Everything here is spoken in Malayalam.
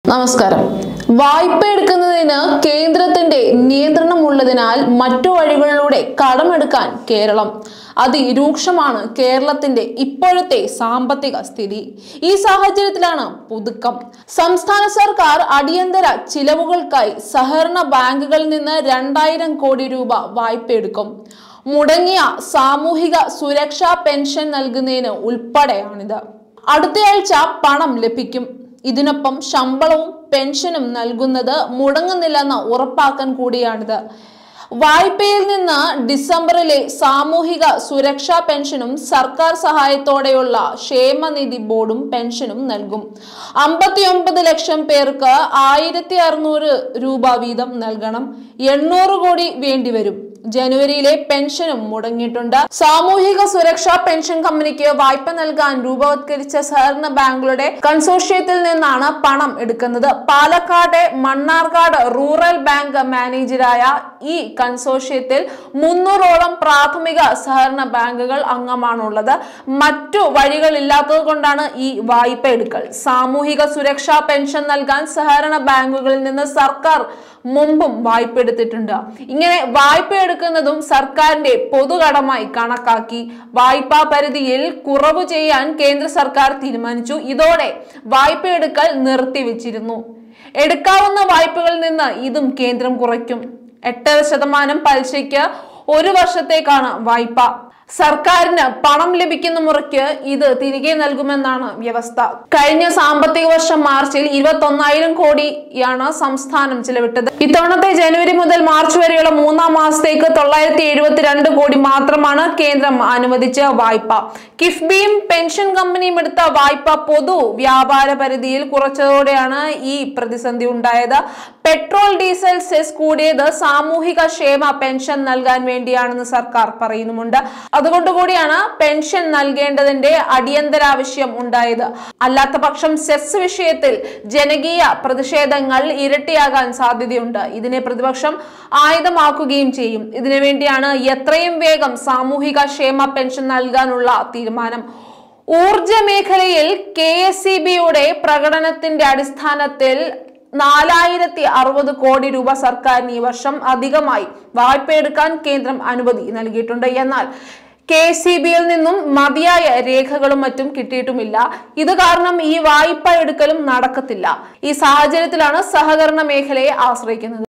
നമസ്കാരം വായ്പ എടുക്കുന്നതിന് കേന്ദ്രത്തിന്റെ നിയന്ത്രണമുള്ളതിനാൽ മറ്റു വഴികളിലൂടെ കടമെടുക്കാൻ കേരളം അതിരൂക്ഷമാണ് കേരളത്തിന്റെ ഇപ്പോഴത്തെ സാമ്പത്തിക സ്ഥിതി ഈ സാഹചര്യത്തിലാണ് പുതുക്കം സംസ്ഥാന സർക്കാർ അടിയന്തര ചിലവുകൾക്കായി സഹകരണ ബാങ്കുകളിൽ നിന്ന് രണ്ടായിരം കോടി രൂപ വായ്പ എടുക്കും മുടങ്ങിയ സാമൂഹിക സുരക്ഷാ പെൻഷൻ നൽകുന്നതിന് ഉൾപ്പെടെയാണിത് അടുത്തയാഴ്ച പണം ലഭിക്കും ഇതിനൊപ്പം ശമ്പളവും പെൻഷനും നൽകുന്നത് മുടങ്ങുന്നില്ലെന്ന് ഉറപ്പാക്കാൻ കൂടിയാണിത് വായ്പയിൽ നിന്ന് ഡിസംബറിലെ സാമൂഹിക സുരക്ഷാ പെൻഷനും സർക്കാർ സഹായത്തോടെയുള്ള ക്ഷേമനിധി ബോർഡും പെൻഷനും നൽകും അമ്പത്തിയൊമ്പത് ലക്ഷം പേർക്ക് ആയിരത്തി അറുന്നൂറ് രൂപ വീതം നൽകണം എണ്ണൂറ് കോടി വേണ്ടിവരും ജനുവരിയിലെ പെൻഷനും മുടങ്ങിയിട്ടുണ്ട് സാമൂഹിക സുരക്ഷാ പെൻഷൻ കമ്പനിക്ക് വായ്പ നൽകാൻ രൂപവത്കരിച്ച സഹകരണ ബാങ്കുകളുടെ കൺസോർഷ്യത്തിൽ നിന്നാണ് പണം എടുക്കുന്നത് പാലക്കാട് മണ്ണാർക്കാട് റൂറൽ ബാങ്ക് മാനേജരായ ഈ കൺസോർഷ്യത്തിൽ മുന്നൂറോളം പ്രാഥമിക സഹകരണ ബാങ്കുകൾ അംഗമാണുള്ളത് മറ്റു വഴികളില്ലാത്തത് കൊണ്ടാണ് ഈ വായ്പ എടുക്കൽ സാമൂഹിക സുരക്ഷാ പെൻഷൻ നൽകാൻ സഹകരണ ബാങ്കുകളിൽ നിന്ന് സർക്കാർ മുമ്പും വായ്പ എടുത്തിട്ടുണ്ട് ഇങ്ങനെ വായ്പ എടുക്കുന്നതും സർക്കാരിന്റെ പൊതുകടമായി കണക്കാക്കി വായ്പാ പരിധിയിൽ കുറവ് ചെയ്യാൻ കേന്ദ്ര സർക്കാർ തീരുമാനിച്ചു ഇതോടെ വായ്പ എടുക്കൽ നിർത്തിവെച്ചിരുന്നു എടുക്കാവുന്ന വായ്പകളിൽ നിന്ന് ഇതും കേന്ദ്രം കുറയ്ക്കും എട്ടര ശതമാനം പലിശയ്ക്ക് ഒരു വർഷത്തേക്കാണ് വായ്പ സർക്കാരിന് പണം ലഭിക്കുന്ന മുറയ്ക്ക് ഇത് തിരികെ നൽകുമെന്നാണ് വ്യവസ്ഥ കഴിഞ്ഞ സാമ്പത്തിക വർഷം മാർച്ചിൽ ഇരുപത്തി ഒന്നായിരം കോടിയാണ് സംസ്ഥാനം ചിലവിട്ടത് ഇത്തവണത്തെ ജനുവരി മുതൽ മാർച്ച് വരെയുള്ള മൂന്നാം മാസത്തേക്ക് തൊള്ളായിരത്തി എഴുപത്തിരണ്ട് കോടി മാത്രമാണ് കേന്ദ്രം അനുവദിച്ച വായ്പ കിഫ്ബിയും പെൻഷൻ കമ്പനിയും എടുത്ത വായ്പ പൊതു വ്യാപാര പരിധിയിൽ കുറച്ചതോടെയാണ് ഈ പ്രതിസന്ധി ഉണ്ടായത് പെട്രോൾ ഡീസൽ സെസ് കൂടിയത് സാമൂഹിക ക്ഷേമ പെൻഷൻ നൽകാൻ വേണ്ടിയാണെന്ന് സർക്കാർ പറയുന്നുമുണ്ട് അതുകൊണ്ട് കൂടിയാണ് പെൻഷൻ നൽകേണ്ടതിന്റെ അടിയന്തരാവശ്യം ഉണ്ടായത് അല്ലാത്ത പക്ഷം സെസ് വിഷയത്തിൽ ജനകീയ പ്രതിഷേധങ്ങൾ ഇരട്ടിയാകാൻ സാധ്യതയുണ്ട് ഇതിനെ പ്രതിപക്ഷം ആയുധമാക്കുകയും ചെയ്യും ഇതിനു വേണ്ടിയാണ് എത്രയും വേഗം സാമൂഹിക ക്ഷേമ പെൻഷൻ നൽകാനുള്ള തീരുമാനം ഊർജ മേഖലയിൽ കെ എസ് സി ബിയുടെ പ്രകടനത്തിന്റെ അടിസ്ഥാനത്തിൽ നാലായിരത്തി അറുപത് കോടി രൂപ സർക്കാരിന് ഈ വർഷം അധികമായി വായ്പയെടുക്കാൻ കേന്ദ്രം അനുമതി നൽകിയിട്ടുണ്ട് എന്നാൽ കെ സി ബിയിൽ നിന്നും മതിയായ രേഖകളും മറ്റും കിട്ടിയിട്ടുമില്ല ഇത് കാരണം ഈ വായ്പ എടുക്കലും നടക്കത്തില്ല ഈ സാഹചര്യത്തിലാണ് സഹകരണ മേഖലയെ ആശ്രയിക്കുന്നത്